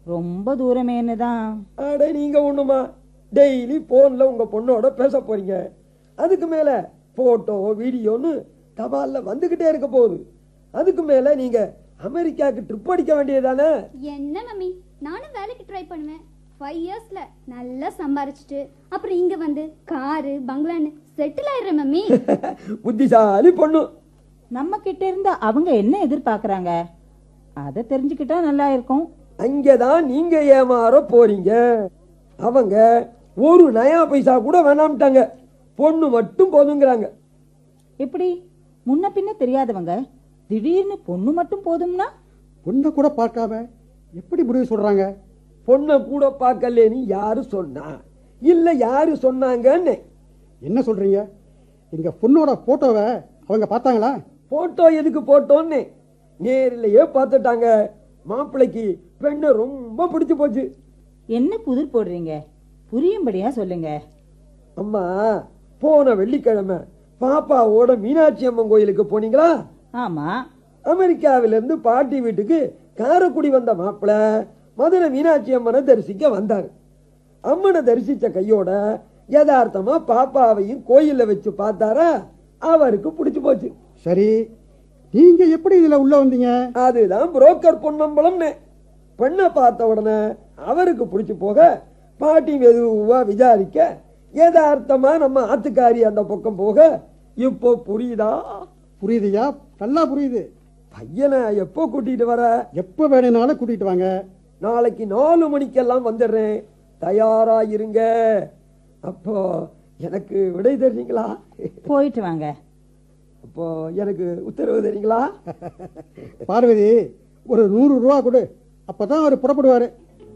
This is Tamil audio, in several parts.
ரொம்ப தூரமேன்னு தான் அட நீங்க ஒண்ணுமா டெய்லி போன்ல உங்க பொண்ணோட பேச போறீங்க அதுக்கு மேல போட்டோ வீடியோன்னு தபால்ல வந்துகிட்டே இருக்க போகுது அதுக்கு மேல நீங்க அமெரிக்காவுக்கு ட்ரிப் அடிக்க வேண்டியதானே என்ன மம்மி நானும் வேலைக்கு ட்ரை பண்ணுவேன் ஃபைவ் இயர்ஸ்ல நல்லா சம்பாரிச்சிட்டு அப்புறம் இங்க வந்து காரு பங்களான்னு செட்டில் ஆயிடுறேன் மம்மி புத்திசாலி பொண்ணு நம்ம கிட்ட இருந்து அவங்க என்ன எதிர்பார்க்கறாங்க அதை தெரிஞ்சுக்கிட்டா நல்லா இருக்கும் அங்கதான் நீங்க ஏமாற போறீங்க அவங்க ஒரு நயா பைசா கூட வேணாம்ட்டாங்க பொண்ணு மட்டும் போதுங்கிறாங்க எப்படி முன்ன பின்ன தெரியாதவங்க திடீர்னு பொண்ணு மட்டும் போதும்னா பொண்ணை கூட பார்க்காம எப்படி முடிவு சொல்றாங்க பொண்ணை கூட பார்க்கலேன்னு யாரு சொன்னா இல்ல யாரு சொன்னாங்கன்னு என்ன சொல்றீங்க எங்க பொண்ணோட போட்டோவை அவங்க பார்த்தாங்களா போட்டோ எதுக்கு போட்டோன்னு நேரிலேயே பார்த்துட்டாங்க மாப்பிள்ளைக்கு பெண்ணை ரொம்ப பிடிச்சு போச்சு என்ன புதிர் போடுறீங்க புரியும்படியா சொல்லுங்க அம்மா போன வெள்ளிக்கிழமை பாப்பாவோட மீனாட்சி அம்மன் கோயிலுக்கு போனீங்களா ஆமா அமெரிக்காவிலிருந்து பாட்டி வீட்டுக்கு காரைக்குடி வந்த மாப்பிள்ளை மதுரை மீனாட்சி அம்மனை தரிசிக்க வந்தாங்க அம்மனை தரிசிச்ச கையோட யதார்த்தமா பாப்பாவையும் கோயில்ல வச்சு பார்த்தாரா அவருக்கு பிடிச்சு போச்சு சரி நீங்க எப்படி இதுல உள்ள வந்தீங்க அதுதான் புரோக்கர் பொன்னம்பலம்னு பெண்ணை பார்த்த உடனே அவருக்கு பிடிச்சு போக பாட்டி மெதுவா விசாரிக்க யதார்த்தமா நம்ம ஆத்துக்காரி அந்த பக்கம் போக இப்போ புரியுதா புரியுதுயா நல்லா புரியுது பையனை எப்போ கூட்டிட்டு வர எப்ப வேணும்னாலும் கூட்டிட்டு வாங்க நாளைக்கு நாலு மணிக்கெல்லாம் வந்துடுறேன் தயாரா இருங்க அப்போ எனக்கு விடை தர்றீங்களா போயிட்டு வாங்க அப்போ எனக்கு உத்தரவு தரீங்களா பார்வதி ஒரு நூறு ரூபா கொடு அப்பதான் அவர் புறப்படுவாரு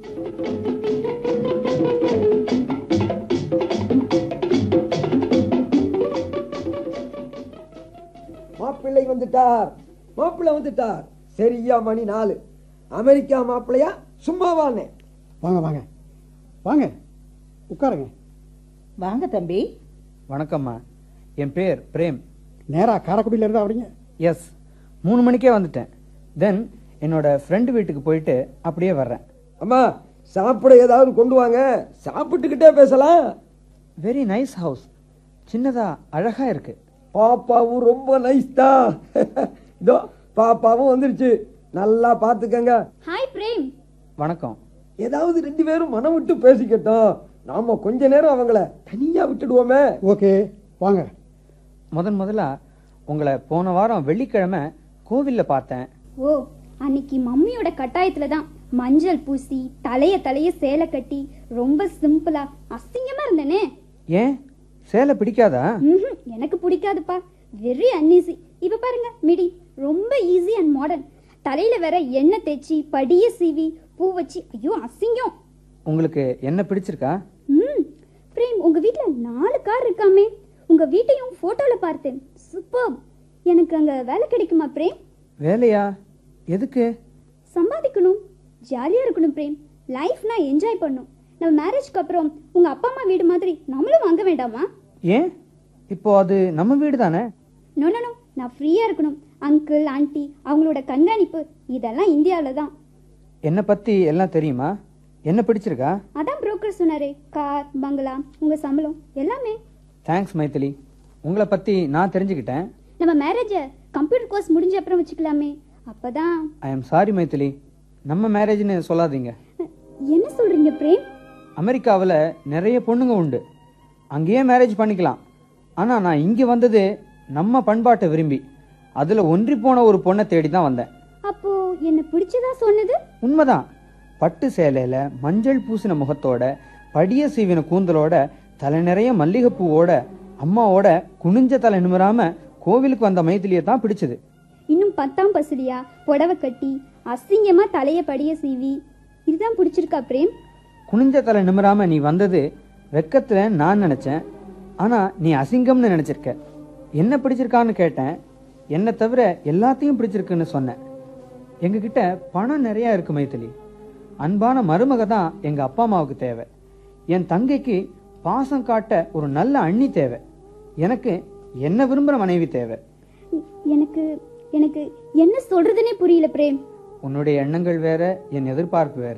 மாப்பிள்ளை வந்துட்டார் மாப்பிள்ளை வந்துட்டார் சரியா மணி நாலு அமெரிக்கா மாப்பிள்ளையா சும்மாவானே வாங்க வாங்க வாங்க உட்காருங்க வாங்க தம்பி வணக்கம்மா என் பேர் பிரேம் நேரா காரைக்குடியில இருந்தா வரீங்க எஸ் மூணு மணிக்கே வந்துட்டேன் தென் என்னோட ஃப்ரெண்டு வீட்டுக்கு போயிட்டு அப்படியே வர்றேன் அம்மா சாப்பிட ஏதாவது கொண்டு வாங்க சாப்பிட்டுக்கிட்டே பேசலாம் வெரி நைஸ் ஹவுஸ் சின்னதா அழகா இருக்கு பாப்பாவும் ரொம்ப நைஸ் தான் இதோ பாப்பாவும் வந்துருச்சு நல்லா பாத்துக்கங்க ஹாய் பிரேம் வணக்கம் ஏதாவது ரெண்டு பேரும் மனம் விட்டு பேசிக்கட்டும் நாம கொஞ்ச நேரம் அவங்கள தனியா விட்டுடுவோமே ஓகே வாங்க முதன் முதலா உங்களை போன வாரம் வெள்ளிக்கிழமை கோவில்ல பார்த்தேன் ஓ அன்னைக்கு மம்மியோட கட்டாயத்துல தான் மஞ்சள் பூசி தலைய தலைய சேலை கட்டி ரொம்ப சிம்பிளா அசிங்கமா இருந்தனே ஏன் சேலை பிடிக்காதா ம்ஹும், எனக்கு பிடிக்காதுப்பா வெரி அன்ஈஸி இப்ப பாருங்க மிடி ரொம்ப ஈஸி அண்ட் மாடர்ன் தலையில வேற எண்ணெய் தேய்ச்சி படிய சீவி பூ வச்சு ஐயோ அசிங்கம் உங்களுக்கு என்ன பிடிச்சிருக்கா ம் பிரேம் உங்க வீட்ல நாலு கார் இருக்காமே உங்க வீட்டையும் போட்டோல பார்த்தேன் சூப்பர் எனக்கு அங்க வேலை கிடைக்குமா பிரேம் வேலையா எதுக்கு சம்பாதிக்கணும் ஜாலியா இருக்கணும் பிரேம் லைஃப்னா என்ஜாய் பண்ணும் நம்ம மேரேஜ்க்கு அப்புறம் உங்க அப்பா அம்மா வீடு மாதிரி நம்மளும் வாங்க வேண்டாமா ஏன் இப்போ அது நம்ம வீடு தானே நோ நோ நோ நான் ஃப்ரீயா இருக்கணும் அங்கிள் ஆன்ட்டி அவங்களோட கண்காணிப்பு இதெல்லாம் இந்தியாவில தான் என்னை பத்தி எல்லாம் தெரியுமா என்ன பிடிச்சிருக்கா அதான் புரோக்கர் சொன்னாரே கார் பங்களா உங்க சம்பளம் எல்லாமே தேங்க்ஸ் மைத்திலி உங்களை பத்தி நான் தெரிஞ்சுக்கிட்டேன் நம்ம மேரேஜை கம்ப்யூட்டர் கோர்ஸ் முடிஞ்ச அப்புறம் வச்சுக்கலாமே அப்பதான் ஐ எம் சாரி மைத்திலி நம்ம மேரேஜ்னு சொல்லாதீங்க என்ன சொல்றீங்க பிரேம் அமெரிக்காவில் நிறைய பொண்ணுங்க உண்டு அங்கேயே மேரேஜ் பண்ணிக்கலாம் ஆனால் நான் இங்கே வந்தது நம்ம பண்பாட்டை விரும்பி அதில் ஒன்றி போன ஒரு பொண்ணை தேடி தான் வந்தேன் அப்போ என்ன பிடிச்சதா சொன்னது உண்மைதான் பட்டு சேலையில் மஞ்சள் பூசின முகத்தோட படிய சீவின கூந்தலோட தலை நிறைய மல்லிகைப்பூவோட அம்மாவோட குனிஞ்ச தலை நிமிராம கோவிலுக்கு வந்த மைத்திலியை தான் பிடிச்சது இன்னும் பத்தாம் பசுலியா புடவை கட்டி அசிங்கமா தலைய படிய சீவி இதுதான் பிடிச்சிருக்கா பிரேம் குனிஞ்ச தலை நிமிராம நீ வந்தது வெக்கத்துல நான் நினைச்சேன் ஆனா நீ அசிங்கம்னு நினைச்சிருக்க என்ன பிடிச்சிருக்கான்னு கேட்டேன் என்னை தவிர எல்லாத்தையும் பிடிச்சிருக்குன்னு சொன்னேன் எங்ககிட்ட பணம் நிறைய இருக்கு மைத்திலி அன்பான மருமக தான் எங்க அப்பா அம்மாவுக்கு தேவை என் தங்கைக்கு பாசம் காட்ட ஒரு நல்ல அண்ணி தேவை எனக்கு என்ன விரும்புற மனைவி தேவை எனக்கு எனக்கு என்ன சொல்றதுனே புரியல பிரேம் உன்னுடைய எண்ணங்கள் வேற என் எதிர்பார்ப்பு வேற